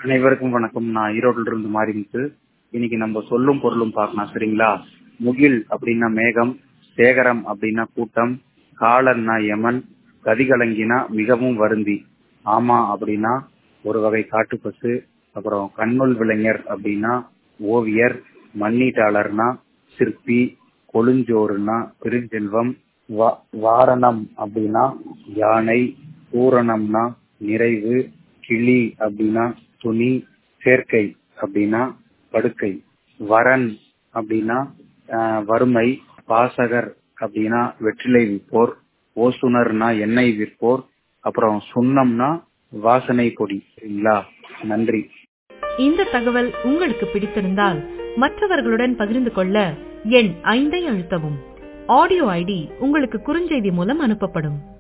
அனைவருக்கும் வணக்கம் நான் ஈரோட்டில இருந்து மாறிமுத்து இன்னைக்கு நம்ம சொல்லும் பொருளும் பார்க்கலாம் சரிங்களா முகில் அப்படின்னா மேகம் சேகரம் அப்படின்னா கூட்டம் காலன்னா யமன் கதிகலங்கினா மிகவும் வருந்தி ஆமா அப்படின்னா ஒரு வகை காட்டுப்பசு அப்புறம் கண்ணுள் விளைஞர் அப்படின்னா ஓவியர் மண்ணீட்டாளர்னா சிற்பி கொழுஞ்சோறுனா பெருஞ்செல்வம் வா- வாரணம் அப்படின்னா யானை பூரணம்னா நிறைவு கிளி அப்படின்னா துணி சேர்க்கை அப்படின்னா படுக்கை வரன் அப்படின்னா ஆஹ், வறுமை பாசகர் அப்படின்னா வெற்றிலை விற்போர் ஓசுனர்னா எண்ணெய் விற்போர் அப்புறம் சுண்ணம்னா வாசனை பொடி சரிங்களா நன்றி இந்த தகவல் உங்களுக்கு பிடித்திருந்தால் மற்றவர்களுடன் பகிர்ந்து கொள்ள எண் ஐந்தை அழுத்தவும் ஆடியோ ஐடி உங்களுக்கு குறுஞ்செய்தி மூலம் அனுப்பப்படும்